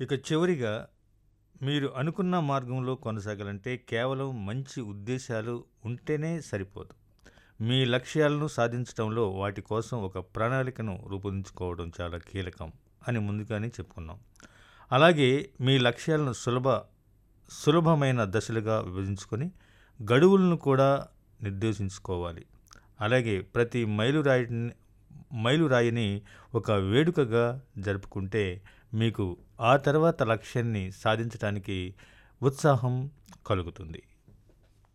ఇక చివరిగా మీరు అనుకున్న మార్గంలో కొనసాగాలంటే కేవలం మంచి ఉద్దేశాలు ఉంటేనే సరిపోదు. మీ లక్ష్యాలను సాధించటంలో వాటి కోసం ఒక ప్రణాళికను రూపొందించుకోవడం చాలా కీలకం అని ముందుగానే చెప్పుకున్నాం. అలాగే మీ లక్ష్యాలను సులభ సులభమైన దశలుగా విభజించుకొని గడువులను కూడా నిర్దేశించుకోవాలి. అలాగే ప్రతి మైలురాయిని మైలురాయిని ఒక వేడుకగా జరుపుకుంటే మీకు ఆ తర్వాత లక్ష్యాన్ని సాధించటానికి ఉత్సాహం కలుగుతుంది.